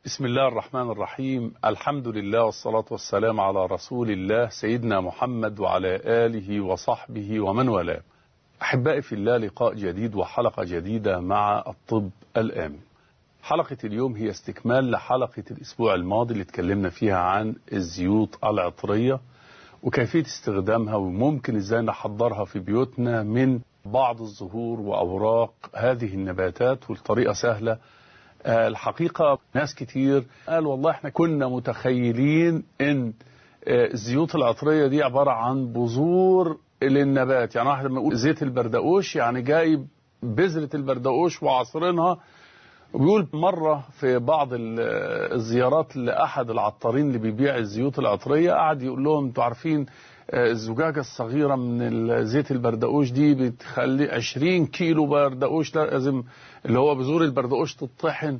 بسم الله الرحمن الرحيم الحمد لله والصلاة والسلام على رسول الله سيدنا محمد وعلى آله وصحبه ومن والاه أحبائي في الله لقاء جديد وحلقة جديدة مع الطب الآمن حلقة اليوم هي استكمال لحلقة الأسبوع الماضي اللي اتكلمنا فيها عن الزيوت العطرية وكيفية استخدامها وممكن ازاي نحضرها في بيوتنا من بعض الزهور وأوراق هذه النباتات والطريقة سهلة الحقيقة ناس كتير قال والله احنا كنا متخيلين ان الزيوت العطرية دي عبارة عن بذور للنبات يعني واحد لما يقول زيت البردقوش يعني جايب بذرة البردقوش وعصرينها وبيقول مرة في بعض الزيارات لأحد العطارين اللي بيبيع الزيوت العطرية قعد يقول لهم انتوا عارفين الزجاجة الصغيرة من زيت البردقوش دي بتخلي 20 كيلو بردقوش لازم اللي هو بذور البردقوش تطحن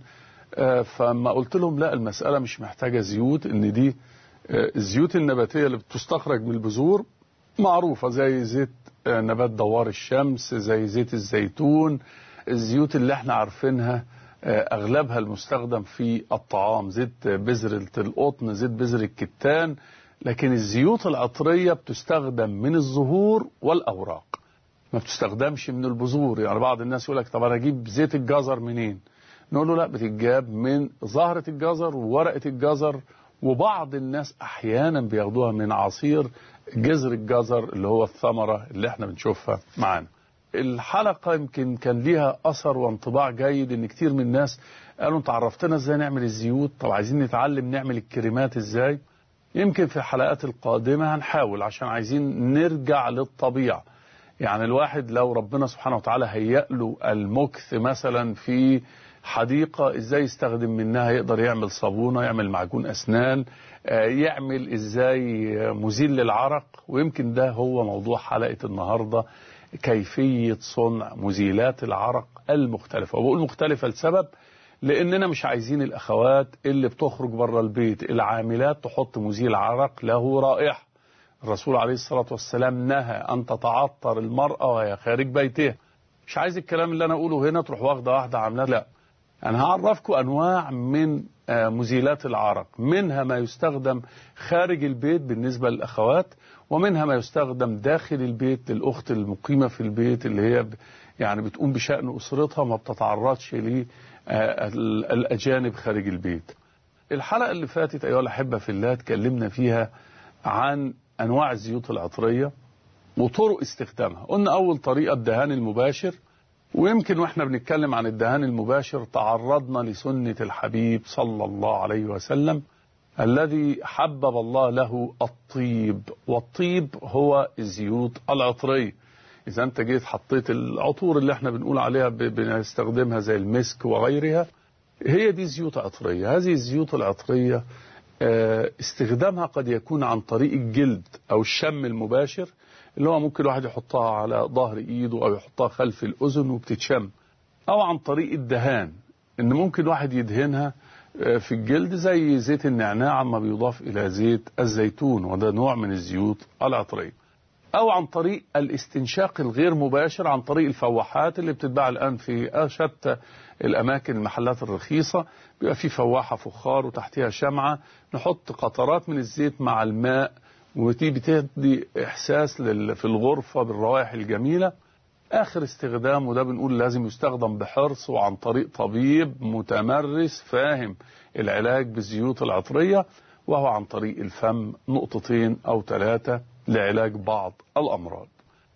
فما قلت لهم لا المسألة مش محتاجة زيوت ان دي الزيوت النباتية اللي بتستخرج من البذور معروفة زي زيت نبات دوار الشمس زي زيت الزيتون الزيوت اللي احنا عارفينها اغلبها المستخدم في الطعام زيت بذرة القطن زيت بذر الكتان لكن الزيوت العطرية بتستخدم من الزهور والأوراق ما بتستخدمش من البذور يعني بعض الناس يقول لك طب انا اجيب زيت الجزر منين نقول له لا بتتجاب من زهرة الجزر وورقة الجزر وبعض الناس احيانا بياخدوها من عصير جذر الجزر اللي هو الثمرة اللي احنا بنشوفها معانا الحلقة يمكن كان ليها أثر وانطباع جيد إن كتير من الناس قالوا انت عرفتنا ازاي نعمل الزيوت طب عايزين نتعلم نعمل الكريمات ازاي يمكن في الحلقات القادمة هنحاول عشان عايزين نرجع للطبيعة يعني الواحد لو ربنا سبحانه وتعالى هيأ له المكث مثلا في حديقة ازاي يستخدم منها يقدر يعمل صابونة يعمل معجون أسنان يعمل ازاي مزيل للعرق ويمكن ده هو موضوع حلقة النهاردة كيفية صنع مزيلات العرق المختلفة وبقول مختلفة لسبب لاننا مش عايزين الاخوات اللي بتخرج بره البيت العاملات تحط مزيل عرق له رائحه الرسول عليه الصلاه والسلام نهى ان تتعطر المراه وهي خارج بيتها مش عايز الكلام اللي انا اقوله هنا تروح واخده واحده عاملاه لا انا هعرفكم انواع من مزيلات العرق منها ما يستخدم خارج البيت بالنسبه للاخوات ومنها ما يستخدم داخل البيت للاخت المقيمه في البيت اللي هي يعني بتقوم بشان اسرتها ما بتتعرضش ليه الأجانب خارج البيت الحلقة اللي فاتت أيها الأحبة في الله اتكلمنا فيها عن أنواع الزيوت العطرية وطرق استخدامها قلنا أول طريقة الدهان المباشر ويمكن وإحنا بنتكلم عن الدهان المباشر تعرضنا لسنة الحبيب صلى الله عليه وسلم الذي حبب الله له الطيب والطيب هو الزيوت العطريه إذا أنت جيت حطيت العطور اللي احنا بنقول عليها بنستخدمها زي المسك وغيرها هي دي زيوت عطرية هذه الزيوت العطرية استخدامها قد يكون عن طريق الجلد أو الشم المباشر اللي هو ممكن الواحد يحطها على ظهر إيده أو يحطها خلف الأذن وبتتشم أو عن طريق الدهان إن ممكن واحد يدهنها في الجلد زي زيت النعناع ما بيضاف إلى زيت الزيتون وده نوع من الزيوت العطرية او عن طريق الاستنشاق الغير مباشر عن طريق الفواحات اللي بتتباع الان في شتى الاماكن المحلات الرخيصه بيبقى في فواحه فخار وتحتها شمعه نحط قطرات من الزيت مع الماء ودي بتدي احساس في الغرفه بالروائح الجميله اخر استخدام وده بنقول لازم يستخدم بحرص وعن طريق طبيب متمرس فاهم العلاج بالزيوت العطريه وهو عن طريق الفم نقطتين او ثلاثه لعلاج بعض الأمراض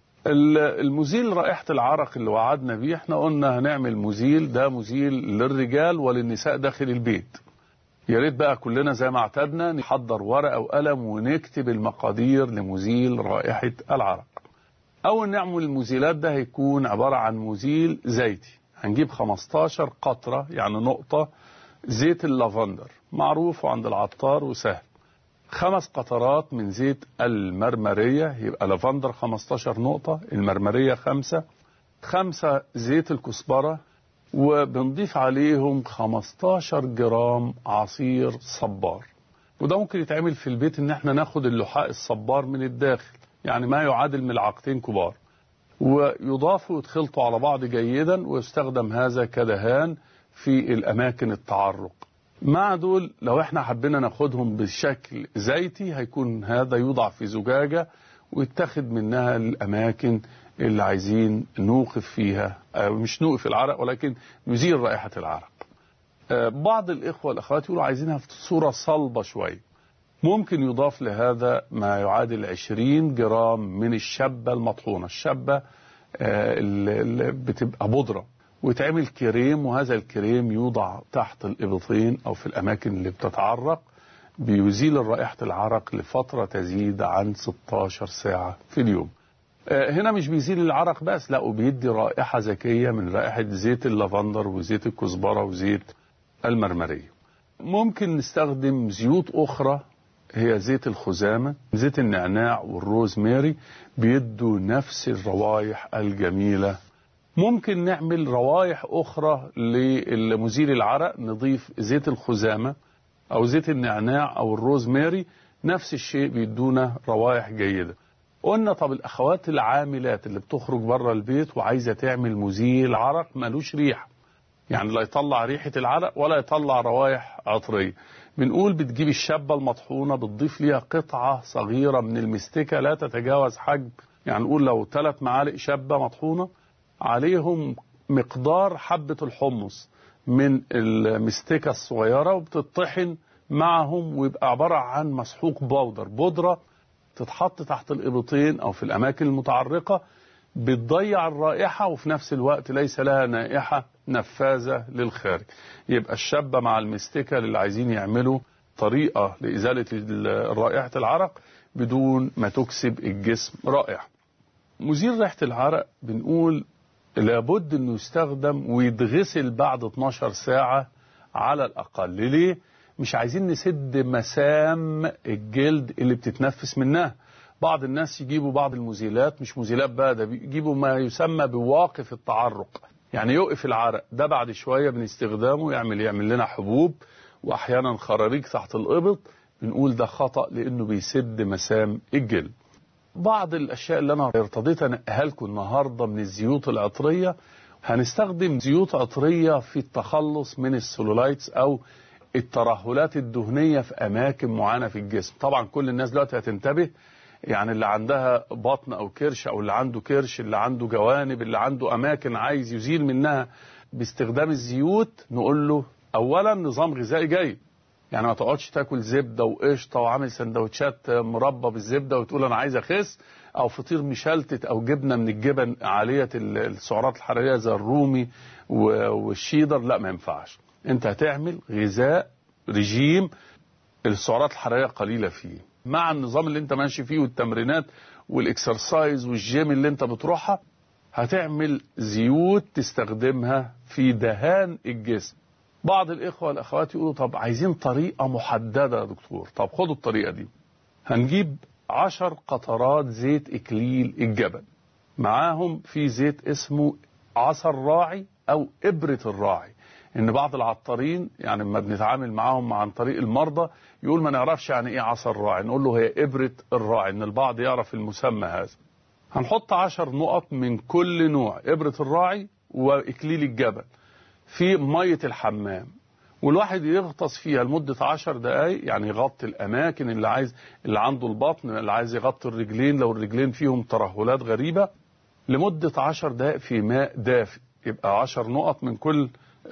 المزيل رائحة العرق اللي وعدنا بيه احنا قلنا هنعمل مزيل ده مزيل للرجال وللنساء داخل البيت يا ريت بقى كلنا زي ما اعتدنا نحضر ورقة وقلم ونكتب المقادير لمزيل رائحة العرق أول نعمل المزيلات ده هيكون عبارة عن مزيل زيتي هنجيب 15 قطرة يعني نقطة زيت اللافندر معروف عند العطار وسهل خمس قطرات من زيت المرمرية يبقى لافندر 15 نقطة المرمرية خمسة خمسة زيت الكزبرة وبنضيف عليهم 15 جرام عصير صبار وده ممكن يتعمل في البيت ان احنا ناخد اللحاء الصبار من الداخل يعني ما يعادل ملعقتين كبار ويضاف ويتخلطوا على بعض جيدا ويستخدم هذا كدهان في الاماكن التعرق مع دول لو احنا حبينا ناخدهم بشكل زيتي هيكون هذا يوضع في زجاجة ويتخذ منها الأماكن اللي عايزين نوقف فيها أو مش نوقف العرق ولكن نزيل رائحة العرق بعض الإخوة والأخوات يقولوا عايزينها في صورة صلبة شوية ممكن يضاف لهذا ما يعادل 20 جرام من الشبة المطحونة الشبة اللي بتبقى بودرة ويتعمل كريم وهذا الكريم يوضع تحت الإبطين أو في الأماكن اللي بتتعرق بيزيل رائحة العرق لفترة تزيد عن 16 ساعة في اليوم هنا مش بيزيل العرق بس لا وبيدي رائحة ذكية من رائحة زيت اللافندر وزيت الكزبرة وزيت المرمرية ممكن نستخدم زيوت أخرى هي زيت الخزامة زيت النعناع والروزماري بيدوا نفس الروائح الجميلة ممكن نعمل روائح أخرى لمزيل العرق نضيف زيت الخزامة أو زيت النعناع أو الروزماري نفس الشيء بيدونا روائح جيدة قلنا طب الأخوات العاملات اللي بتخرج بره البيت وعايزة تعمل مزيل عرق ملوش ريحة يعني لا يطلع ريحة العرق ولا يطلع روائح عطرية بنقول بتجيب الشابة المطحونة بتضيف ليها قطعة صغيرة من المستكة لا تتجاوز حجم يعني نقول لو ثلاث معالق شابة مطحونة عليهم مقدار حبة الحمص من المستكة الصغيرة وبتطحن معهم ويبقى عبارة عن مسحوق بودر بودرة تتحط تحت الإبطين أو في الأماكن المتعرقة بتضيع الرائحة وفي نفس الوقت ليس لها نائحة نفاذة للخارج يبقى الشابة مع المستكة اللي عايزين يعملوا طريقة لإزالة رائحة العرق بدون ما تكسب الجسم رائحة مزيل ريحة العرق بنقول لابد انه يستخدم ويتغسل بعد 12 ساعة على الأقل ليه؟ مش عايزين نسد مسام الجلد اللي بتتنفس منها بعض الناس يجيبوا بعض المزيلات مش مزيلات بقى ده بيجيبوا ما يسمى بواقف التعرق يعني يوقف العرق ده بعد شوية من استخدامه يعمل يعمل لنا حبوب واحيانا خراريج تحت الإبط بنقول ده خطأ لأنه بيسد مسام الجلد بعض الأشياء اللي أنا ارتضيت أنقلها لكم النهاردة من الزيوت العطرية هنستخدم زيوت عطرية في التخلص من السلولايتس أو الترهلات الدهنية في أماكن معينة في الجسم طبعا كل الناس دلوقتي هتنتبه يعني اللي عندها بطن أو كرش أو اللي عنده كرش اللي عنده جوانب اللي عنده أماكن عايز يزيل منها باستخدام الزيوت نقول له أولا نظام غذائي جيد يعني ما تقعدش تاكل زبده وقشطه وعامل سندوتشات مربى بالزبده وتقول انا عايز اخس او فطير مشلتت او جبنه من الجبن عاليه السعرات الحراريه زي الرومي والشيدر لا ما ينفعش انت هتعمل غذاء رجيم السعرات الحراريه قليله فيه مع النظام اللي انت ماشي فيه والتمرينات والاكسرسايز والجيم اللي انت بتروحها هتعمل زيوت تستخدمها في دهان الجسم بعض الإخوة والأخوات يقولوا طب عايزين طريقة محددة يا دكتور طب خدوا الطريقة دي هنجيب عشر قطرات زيت إكليل الجبل معاهم في زيت اسمه عصر راعي أو إبرة الراعي إن بعض العطارين يعني لما بنتعامل معاهم عن طريق المرضى يقول ما نعرفش يعني إيه عصر راعي نقول له هي إبرة الراعي إن البعض يعرف المسمى هذا هنحط عشر نقط من كل نوع إبرة الراعي وإكليل الجبل في مية الحمام والواحد يغطس فيها لمدة عشر دقايق يعني يغطي الأماكن اللي عايز اللي عنده البطن اللي عايز يغطي الرجلين لو الرجلين فيهم ترهلات غريبة لمدة عشر دقايق في ماء دافئ يبقى عشر نقط من كل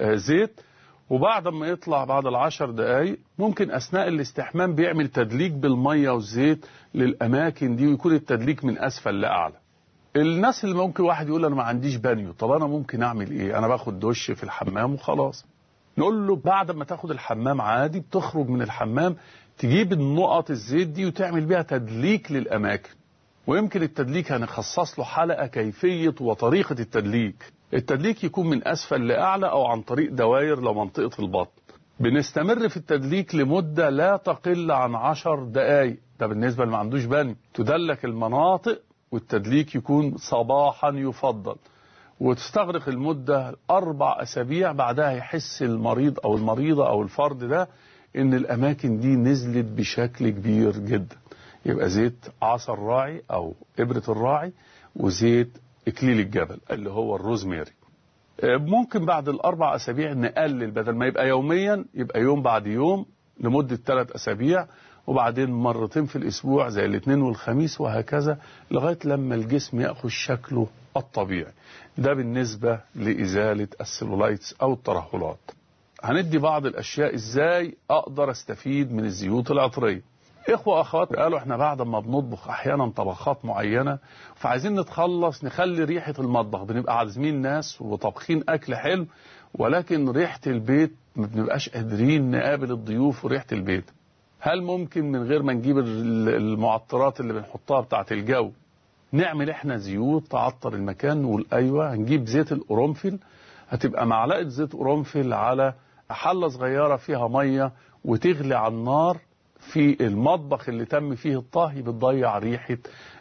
زيت وبعد ما يطلع بعد العشر دقايق ممكن أثناء الاستحمام بيعمل تدليك بالمية والزيت للأماكن دي ويكون التدليك من أسفل لأعلى الناس اللي ممكن واحد يقول انا ما عنديش بانيو طب انا ممكن اعمل ايه انا باخد دش في الحمام وخلاص نقول له بعد ما تاخد الحمام عادي بتخرج من الحمام تجيب النقط الزيت دي وتعمل بيها تدليك للاماكن ويمكن التدليك هنخصص له حلقه كيفيه وطريقه التدليك التدليك يكون من اسفل لاعلى او عن طريق دواير لمنطقه البطن بنستمر في التدليك لمده لا تقل عن عشر دقائق ده بالنسبه اللي ما عندوش بانيو تدلك المناطق والتدليك يكون صباحا يفضل وتستغرق المدة أربع أسابيع بعدها يحس المريض أو المريضة أو الفرد ده إن الأماكن دي نزلت بشكل كبير جدا يبقى زيت عصا الراعي أو إبرة الراعي وزيت إكليل الجبل اللي هو الروزميري ممكن بعد الأربع أسابيع نقلل بدل ما يبقى يوميا يبقى يوم بعد يوم لمدة ثلاث أسابيع وبعدين مرتين في الأسبوع زي الاثنين والخميس وهكذا لغاية لما الجسم يأخذ شكله الطبيعي ده بالنسبة لإزالة السلولايتس أو الترهلات هندي بعض الأشياء إزاي أقدر أستفيد من الزيوت العطرية إخوة أخوات قالوا إحنا بعد ما بنطبخ أحيانا طبخات معينة فعايزين نتخلص نخلي ريحة المطبخ بنبقى عازمين ناس وطبخين أكل حلو ولكن ريحة البيت ما بنبقاش قادرين نقابل الضيوف وريحة البيت هل ممكن من غير ما نجيب المعطرات اللي بنحطها بتاعت الجو نعمل احنا زيوت تعطر المكان نقول ايوه هنجيب زيت القرنفل هتبقى معلقه زيت قرنفل على حله صغيره فيها ميه وتغلي على النار في المطبخ اللي تم فيه الطهي بتضيع ريحه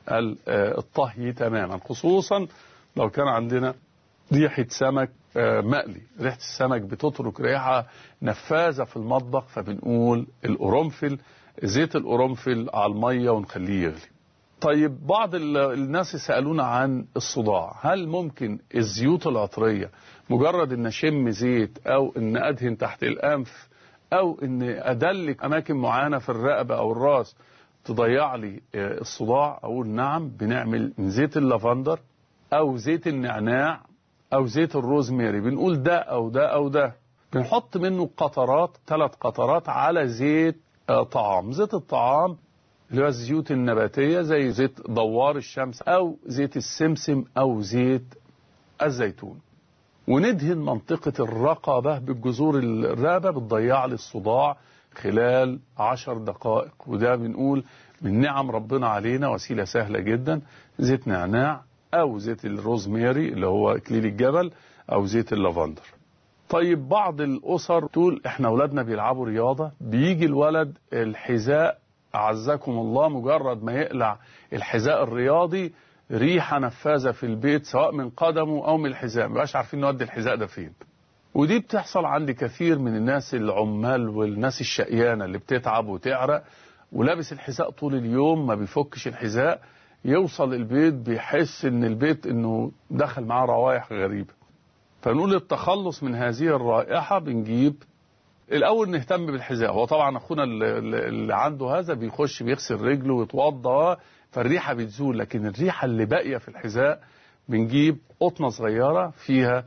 الطهي تماما خصوصا لو كان عندنا ريحه سمك مقلي ريحه السمك بتترك ريحه نفاذه في المطبخ فبنقول القرنفل زيت القرنفل على الميه ونخليه يغلي طيب بعض الناس سألونا عن الصداع هل ممكن الزيوت العطرية مجرد ان اشم زيت او ان ادهن تحت الانف او ان ادلك اماكن معينة في الرقبة او الراس تضيع لي الصداع اقول نعم بنعمل من زيت اللافندر او زيت النعناع او زيت الروزماري بنقول ده او ده او ده بنحط منه قطرات ثلاث قطرات على زيت طعام زيت الطعام اللي هو الزيوت النباتية زي زيت دوار الشمس أو زيت السمسم أو زيت الزيتون وندهن منطقة الرقبة بالجذور الرقبة بتضيع لي الصداع خلال عشر دقائق وده بنقول من نعم ربنا علينا وسيلة سهلة جدا زيت نعناع أو زيت الروزماري اللي هو إكليل الجبل أو زيت اللافندر طيب بعض الأسر تقول احنا أولادنا بيلعبوا رياضة بيجي الولد الحذاء أعزكم الله مجرد ما يقلع الحذاء الرياضي ريحة نفاذة في البيت سواء من قدمه أو من الحذاء مبقاش عارفين نودي الحذاء ده فين ودي بتحصل عند كثير من الناس العمال والناس الشقيانة اللي بتتعب وتعرق ولابس الحذاء طول اليوم ما بيفكش الحذاء يوصل البيت بيحس ان البيت انه دخل معاه روائح غريبة فنقول التخلص من هذه الرائحة بنجيب الاول نهتم بالحذاء هو طبعا اخونا اللي عنده هذا بيخش بيغسل رجله ويتوضا فالريحه بتزول لكن الريحه اللي باقيه في الحذاء بنجيب قطنه صغيره فيها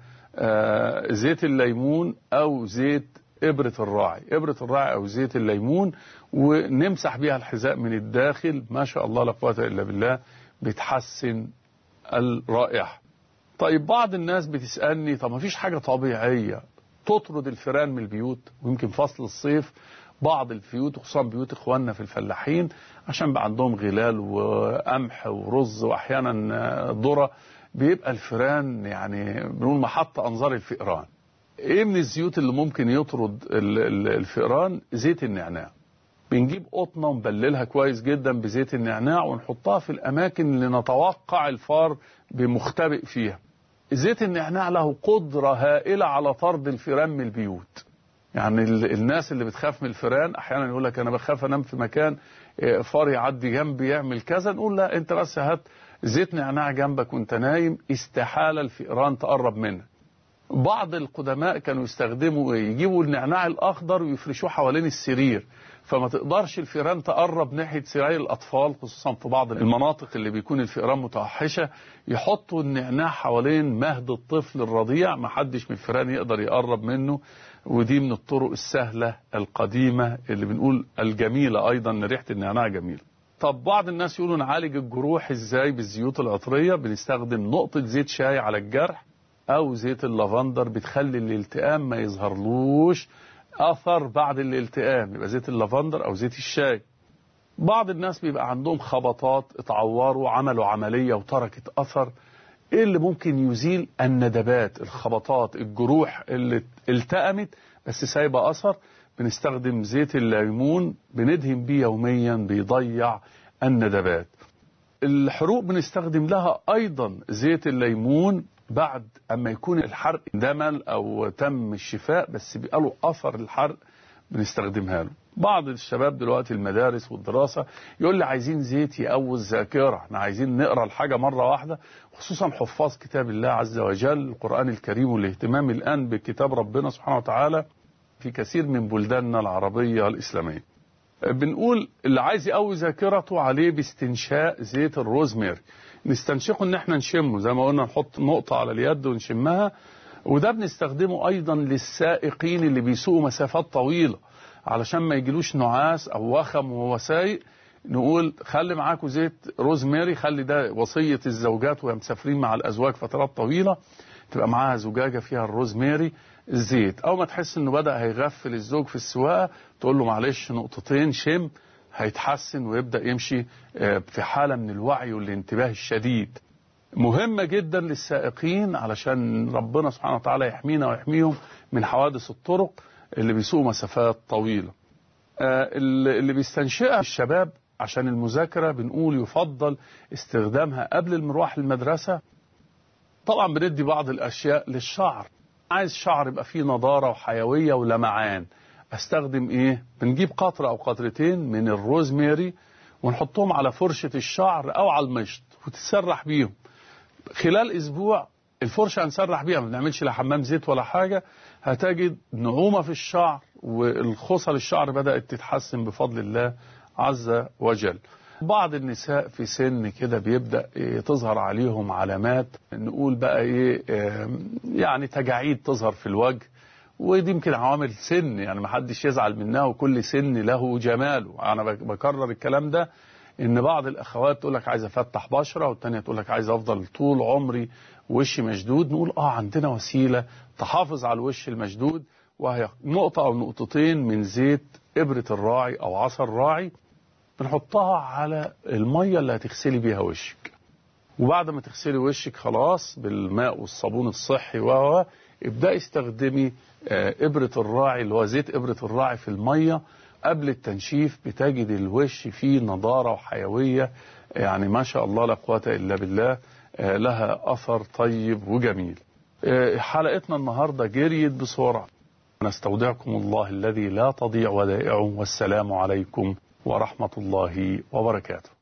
زيت الليمون او زيت ابره الراعي ابره الراعي او زيت الليمون ونمسح بيها الحذاء من الداخل ما شاء الله لا قوه الا بالله بتحسن الرائحه طيب بعض الناس بتسالني طب ما فيش حاجه طبيعيه تطرد الفيران من البيوت ويمكن فصل الصيف بعض البيوت وخصوصا بيوت اخواننا في الفلاحين عشان بقى عندهم غلال وقمح ورز واحيانا ذره بيبقى الفيران يعني بنقول محط انظار الفئران ايه من الزيوت اللي ممكن يطرد الفئران زيت النعناع بنجيب قطنه ونبللها كويس جدا بزيت النعناع ونحطها في الاماكن اللي نتوقع الفار بمختبئ فيها زيت النعناع له قدرة هائلة على طرد الفيران من البيوت يعني الناس اللي بتخاف من الفيران احيانا يقول لك انا بخاف انام في مكان فار يعدي جنبي يعمل كذا نقول لا انت بس هات زيت نعناع جنبك وانت نايم استحالة الفئران تقرب منك بعض القدماء كانوا يستخدموا يجيبوا النعناع الاخضر ويفرشوه حوالين السرير فما تقدرش الفئران تقرب ناحيه سراير الاطفال خصوصا في بعض المناطق اللي بيكون الفئران متوحشه يحطوا النعناع حوالين مهد الطفل الرضيع ما حدش من الفئران يقدر يقرب منه ودي من الطرق السهله القديمه اللي بنقول الجميله ايضا ان ريحه النعناع جميله طب بعض الناس يقولوا نعالج الجروح ازاي بالزيوت العطريه بنستخدم نقطه زيت شاي على الجرح او زيت اللافندر بتخلي الالتئام ما يظهرلوش اثر بعد الالتئام يبقى زيت اللافندر او زيت الشاي بعض الناس بيبقى عندهم خبطات اتعوروا عملوا عملية وتركت اثر ايه اللي ممكن يزيل الندبات الخبطات الجروح اللي التأمت بس سايبة اثر بنستخدم زيت الليمون بندهن بيه يوميا بيضيع الندبات الحروق بنستخدم لها ايضا زيت الليمون بعد اما يكون الحرق دمل او تم الشفاء بس بيبقى له اثر الحرق بنستخدمها له بعض الشباب دلوقتي المدارس والدراسة يقول لي عايزين زيت يقوي الذاكرة احنا عايزين نقرأ الحاجة مرة واحدة خصوصا حفاظ كتاب الله عز وجل القرآن الكريم والاهتمام الآن بكتاب ربنا سبحانه وتعالى في كثير من بلداننا العربية الإسلامية بنقول اللي عايز يقوي ذاكرته عليه باستنشاء زيت الروزميري نستنشقه ان احنا نشمه زي ما قلنا نحط نقطة على اليد ونشمها وده بنستخدمه ايضا للسائقين اللي بيسوقوا مسافات طويلة علشان ما يجيلوش نعاس او وخم وهو سايق نقول خلي معاكم زيت روزميري خلي ده وصية الزوجات وهي مسافرين مع الازواج فترات طويلة تبقى معاها زجاجة فيها الروزميري الزيت اول ما تحس انه بدأ هيغفل الزوج في السواقة تقول له معلش نقطتين شم هيتحسن ويبدأ يمشي في حالة من الوعي والانتباه الشديد مهمة جدا للسائقين علشان ربنا سبحانه وتعالى يحمينا ويحميهم من حوادث الطرق اللي بيسوقوا مسافات طويلة اللي بيستنشئها الشباب عشان المذاكرة بنقول يفضل استخدامها قبل المروح المدرسة طبعا بندي بعض الأشياء للشعر عايز شعر يبقى فيه نضارة وحيوية ولمعان استخدم ايه بنجيب قطرة او قطرتين من الروزميري ونحطهم على فرشة الشعر او على المشط وتتسرح بيهم خلال اسبوع الفرشة هنسرح بيها ما بنعملش لا حمام زيت ولا حاجة هتجد نعومة في الشعر والخصل الشعر بدأت تتحسن بفضل الله عز وجل بعض النساء في سن كده بيبدأ تظهر عليهم علامات نقول بقى ايه يعني تجاعيد تظهر في الوجه ودي يمكن عوامل سن يعني ما حدش يزعل منها وكل سن له جماله انا بكرر الكلام ده ان بعض الاخوات تقول لك عايز افتح بشره والتانيه تقول لك عايز افضل طول عمري وشي مشدود نقول اه عندنا وسيله تحافظ على الوش المشدود وهي نقطه او نقطتين من زيت ابره الراعي او عصا الراعي بنحطها على الميه اللي هتغسلي بيها وشك وبعد ما تغسلي وشك خلاص بالماء والصابون الصحي و ابدأي استخدمي إبرة الراعي اللي هو زيت إبرة الراعي في المية قبل التنشيف بتجد الوش فيه نضارة وحيوية يعني ما شاء الله لا قوة إلا بالله لها أثر طيب وجميل حلقتنا النهاردة جريت بسرعة نستودعكم الله الذي لا تضيع ودائعه والسلام عليكم ورحمة الله وبركاته